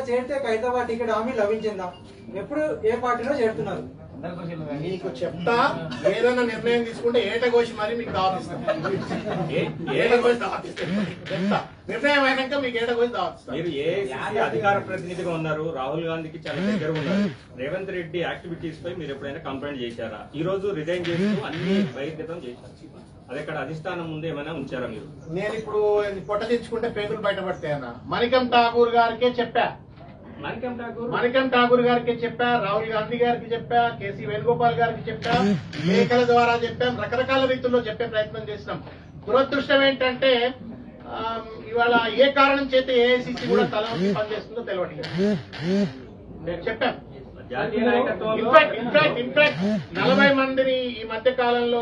చేరితే ఖైరతాబాద్ టికెట్ హామీ లభించిందా ఎప్పుడు ఏ పార్టీలో చేరుతున్నారు మీకు చెప్తా ఏదైనా నిర్ణయం తీసుకుంటే ఏటగోసి మరి మీకు దావతిస్తాం ఏటగోసి దావతిస్తాం చెప్తా నిర్ణయం అయినాక మీకు ఏటగోసి దావతిస్తాం మీరు ఏఐసిసి అధికార ప్రతినిధిగా ఉన్నారు రాహుల్ గాంధీకి చాలా దగ్గర ఉన్నారు రేవంత్ రెడ్డి యాక్టివిటీస్ పై మీరు ఎప్పుడైనా కంప్లైంట్ చేశారా ఈ రోజు రిజైన్ చేస్తూ అన్ని బహిర్గతం చేశారు అది అక్కడ అధిష్టానం ముందు ఏమైనా ఉంచారా మీరు నేను ఇప్పుడు పొట్ట తెచ్చుకుంటే పేగులు బయటపడతాయన్న మణికం ఠాగూర్ గారికే చెప్పా మణికం ఠాకూర్ మణికం ఠాగూర్ గారికి చెప్పా రాహుల్ గాంధీ గారికి చెప్పా కేసీ వేణుగోపాల్ గారికి చెప్పా లేఖల ద్వారా చెప్పాం రకరకాల రీతుల్లో చెప్పే ప్రయత్నం చేసినాం దురదృష్టం ఏంటంటే ఆమ్, ఇవాళ ఏ కారణం చేత ఏఐసిసి కూడా తల వంచి పనిచేస్తుందో తెలియట్లేదు నేను చెప్పాం జాతీయ నాయకత్వంలో ఇన్ఫాక్ట్ ఇన్ఫాక్ట్ ఇన్ఫాక్ట్ నలభై మందిని ఈ మధ్య కాలంలో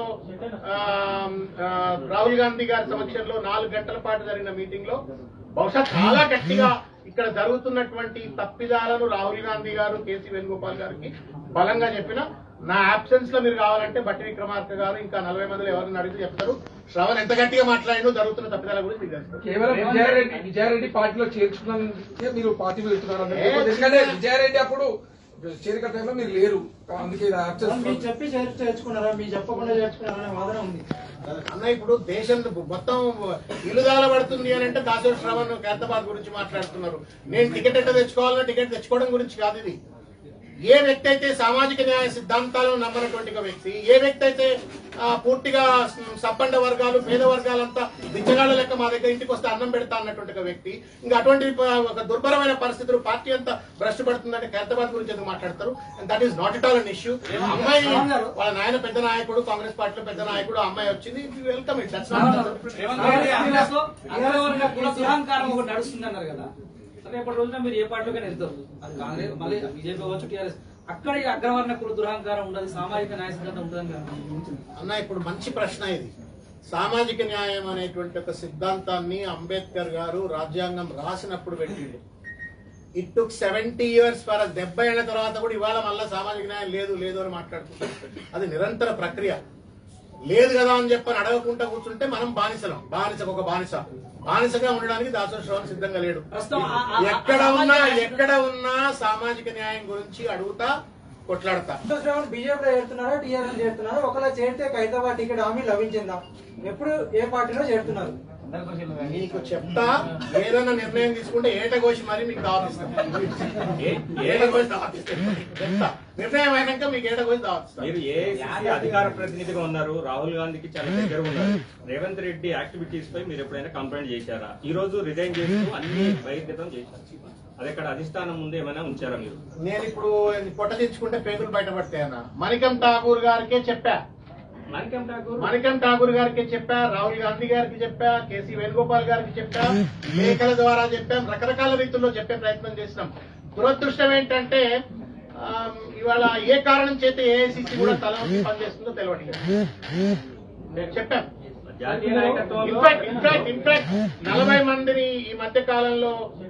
ఆమ్, ఆ, రాహుల్ గాంధీ గారి సమక్షంలో నాలుగు గంటల పాటు జరిగిన మీటింగ్ లో బహుశా చాలా గట్టిగా ఇక్కడ జరుగుతున్నటువంటి తప్పిదాలను రాహుల్ గాంధీ గారు కేసీ వేణుగోపాల్ గారికి బలంగా చెప్పిన నా అబ్సెన్స్ లో మీరు కావాలంటే బట్టి విక్రమార్క గారు ఇంకా నలభై మందిలో ఎవరిని అడిగితే చెప్తారు శ్రవణ్ ఎంత గట్టిగా మాట్లాడినో జరుగుతున్న తప్పిదాల గురించి మీకు తెలుసు కేవలం విజయారెడ్డి విజయారెడ్డి పార్టీలో చేర్చుకున్నందుకే మీరు పార్టీ వెళ్తున్నారు అన్నారు. ఏ- ఎందుకంటే విజయారెడ్డి అప్పుడు చేరిక టైంలో మీరు లేరు అందుకే ఇది మీకు absence- చెప్పి చేర్చు చేర్చుకున్నారా మీ చెప్పకుండా చేర్చుకున్నారా అనే వాదన ఉంది అన్న ఇప్పుడు దేశం మొత్తం ఇలుదాల పడుతుంది అని అంటే దాసరి శ్రవణ్ ఖైరతాబాద్ గురించి మాట్లాడుతున్నారు నేను టికెట్ ఎట్లా తెచ్చుకోవాలన్నా టికెట్ తెచ్చుకోవడం గురించి కాదు ఇది ఏ వ్యక్తి అయితే సామాజిక న్యాయ సిద్ధాంతాలను నమ్మనటువంటి ఒక వ్యక్తి ఏ వ్యక్తి అయితే ఆ, పూర్తిగా సబ్బండ వర్గాలు పేద వర్గాలంతా బిచ్చగాళ్ళ లెక్క మా దగ్గర ఇంటికి వస్తే అన్నం పెడతా అన్నటువంటి ఒక వ్యక్తి ఇంకా అటువంటి ప- ఒక దుర్భరమైన పరిస్థితులు పార్టీ అంతా భ్రష్టు పడుతుందంటే ఖైరతాబాద్ గురించి ఎందుకు మాట్లాడతారు and that is not it all an issue అమ్మాయి వాళ్ళ నాయన పెద్ద నాయకుడు కాంగ్రెస్ పార్టీలో పెద్ద నాయకుడు ఆ అమ్మాయి వచ్చింది welcome it that's Revanth Reddy ఆంధ్రలో అగ్రవర్ణ కుల దురహంకారం ఒకటి నడుస్తుంది అన్నారు కదా సరే రేపటి రోజున మీరు ఏ పార్టీలోకైనా వెళ్తారు అది కాంగ్రెస్ మళ్ళీ బీజేపీ అవ్వచ్చు టీఆర్ఎస్ అక్కడ ఈ అగ్రవర్ణ కుల దురహంకారం ఉండదు సామాజిక న్యాయ సిద్ధాంతం ఉంటుందని కదా అన్న ఇప్పుడు మంచి ప్రశ్న ఇది సామాజిక న్యాయం అనేటువంటి ఒక సిద్ధాంతాన్ని అంబేద్కర్ గారు రాజ్యాంగం రాసినప్పుడు పెట్టిండు it took seventy years for డెబ్బై ఏళ్ల తర్వాత కూడా ఇవాళ మళ్ళీ సామాజిక న్యాయం లేదు లేదు అని మాట్లాడుకుంటారు అది నిరంతర ప్రక్రియ లేదు కదా అని చెప్పని అడగకుండా కూర్చుంటే మనం బానిసలం బానిసకు ఒక బానిస బానిసగా ఉండడానికి దాసరి శ్రవణ్ సిద్ధంగా లేడు ప్రస్తుతం ఆ- ఆ- ఆ ఎక్కడ సామాజిక ఉన్నా న్యాయ ఎక్కడ ఉన్నా సామాజిక న్యాయం గురించి అడుగుతా కొట్లాడతా శ్రావణ్ బీజేపీలో చేరుతున్నారా టీఆర్ఎస్ చేరుతున్నారా ఒకవేళ చేరితే ఖైరతాబాద్ టికెట్ హామీ లభించిందా ఎప్పుడు ఏ పార్టీలో చేరుతున్నారు మీకు చెప్తా ఏదైనా నిర్ణయం తీసుకుంటే ఏటగోసి మరి మీకు దావతిస్తాం ఏటగోసి దావతిస్తాం చెప్తా నిర్ణయం అయినాక మీకు ఏటగోసి దావతిస్తాం మీరు ఏఐసిసి అధికార ప్రతినిధిగా ఉన్నారు రాహుల్ గాంధీకి చాలా దగ్గర ఉన్నారు రేవంత్ రెడ్డి యాక్టివిటీస్ పై మీరు ఎప్పుడైనా కంప్లైంట్ చేశారా ఈ రోజు రిజైన్ చేస్తూ అన్ని బహిర్గతం చేశారు అది అక్కడ అధిష్టానం ముందు ఏమైనా ఉంచారా మీరు నేను ఇప్పుడు పొట్ట తెచ్చుకుంటే పేగులు బయటపడతాయన్న మణికం ఠాగూర్ గారికే చెప్పా మణికం ఠాకూర్ మణికం ఠాగూర్ గారికి చెప్పా రాహుల్ గాంధీ గారికి చెప్పా కేసీ వేణుగోపాల్ గారికి చెప్పా లేఖల ద్వారా చెప్పాం రకరకాల రీతుల్లో చెప్పే ప్రయత్నం చేసినాం దురదృష్టం ఏంటంటే ఆమ్, ఇవాళ ఏ కారణం చేత ఏఐసిసి కూడా తల వంచి పనిచేస్తుందో తెలియట్లేదు నేను చెప్పాం జాతీయ నాయకత్వంలో ఇన్ఫాక్ట్ ఇన్ఫాక్ట్ ఇన్ఫాక్ట్ నలభై మందిని ఈ మధ్య కాలంలో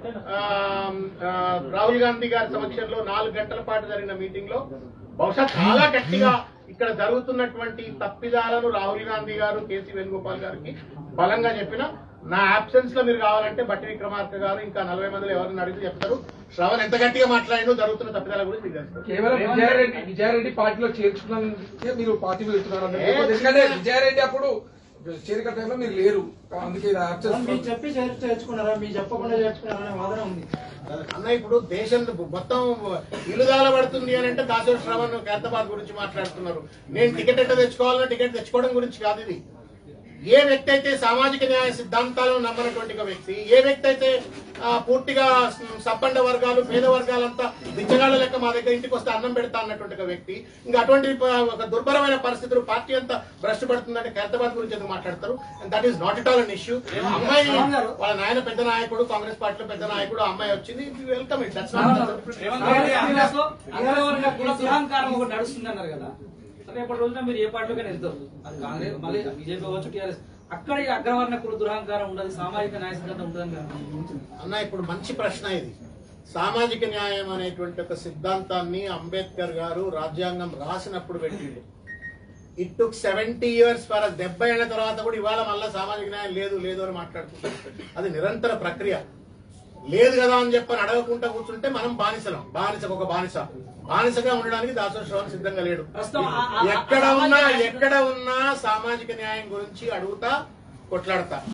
ఆమ్, ఆ, రాహుల్ గాంధీ గారి సమక్షంలో నాలుగు గంటల పాటు జరిగిన మీటింగ్ లో బహుశా చాలా గట్టిగా ఇక్కడ జరుగుతున్నటువంటి తప్పిదాలను రాహుల్ గాంధీ గారు కేసీ వేణుగోపాల్ గారికి బలంగా చెప్పిన నా అబ్సెన్స్ లో మీరు కావాలంటే బట్టి విక్రమార్క గారు ఇంకా నలభై మందిలో ఎవరిని అడిగితే చెప్తారు శ్రవణ్ ఎంత గట్టిగా మాట్లాడినో జరుగుతున్న తప్పిదాల గురించి మీకు తెలుసు కేవలం విజయారెడ్డి విజయారెడ్డి పార్టీలో చేర్చుకున్నందుకే మీరు పార్టీ వెళ్తున్నారు అన్నారు. ఏ- ఎందుకంటే విజయారెడ్డి అప్పుడు చేరిక టైంలో మీరు లేరు అందుకే ఇది absence- మీకు చెప్పి చేర్చు చేర్చుకున్నారా మీ చెప్పకుండా చేర్చుకున్నారా అనే వాదన ఉంది అన్న ఇప్పుడు దేశం మొత్తం ఇలుదాల పడుతుంది అని అంటే దాసరి శ్రవణ్ ఖైరతాబాద్ గురించి మాట్లాడుతున్నారు నేను టికెట్ ఎట్లా తెచ్చుకోవాలన్నా టికెట్ తెచ్చుకోవడం గురించి కాదు ఇది ఏ వ్యక్తి అయితే సామాజిక న్యాయ సిద్ధాంతాలను నమ్మనటువంటి ఒక వ్యక్తి ఏ వ్యక్తి అయితే ఆ, పూర్తిగా సబ్బండ వర్గాలు పేద వర్గాలంతా బిచ్చగాళ్ళ లెక్క మా దగ్గర ఇంటికి వస్తే అన్నం పెడతా అన్నటువంటి ఒక వ్యక్తి ఇంకా అటువంటి ప- ఒక దుర్భరమైన పరిస్థితులు పార్టీ అంతా భ్రష్టు పడుతుందంటే ఖైరతాబాద్ గురించి ఎందుకు మాట్లాడతారు and that is not it all an issue అమ్మాయి వాళ్ళ నాయన పెద్ద నాయకుడు కాంగ్రెస్ పార్టీలో పెద్ద నాయకుడు ఆ అమ్మాయి వచ్చింది welcome it that's Revanth Reddy ఆంధ్రలో అగ్రవర్ణ కుల దురహంకారం ఒకటి నడుస్తుంది అన్నారు కదా సరే రేపటి రోజున మీరు ఏ పార్టీలోకైనా వెళ్తారు అది కాంగ్రెస్ మళ్ళీ బీజేపీ అవ్వచ్చు టీఆర్ఎస్ అక్కడ ఈ అగ్రవర్ణ కుల దురహంకారం ఉండదు సామాజిక న్యాయ సిద్ధాంతం ఉంటుందని కదా అన్న ఇప్పుడు మంచి ప్రశ్న ఇది సామాజిక న్యాయం అనేటువంటి ఒక సిద్ధాంతాన్ని అంబేద్కర్ గారు రాజ్యాంగం రాసినప్పుడు పెట్టిండు it took seventy years for డెబ్బై ఏళ్ల తర్వాత కూడా ఇవాళ మళ్ళీ సామాజిక న్యాయం లేదు లేదు అని మాట్లాడుకుంటారు అది నిరంతర ప్రక్రియ లేదు కదా అని చెప్పని అడగకుండా కూర్చుంటే మనం బానిసలం బానిసకు ఒక బానిస బానిసగా ఉండడానికి దాసరి శ్రవణ్ సిద్ధంగా లేడు ప్రస్తుతం ఆ- ఆ- ఆ- ఎక్కడ ఉన్నా సామాజిక న్యాయం- ఎక్కడ ఉన్నా సామాజిక న్యాయం గురించి అడుగుతా కొట్లాడతా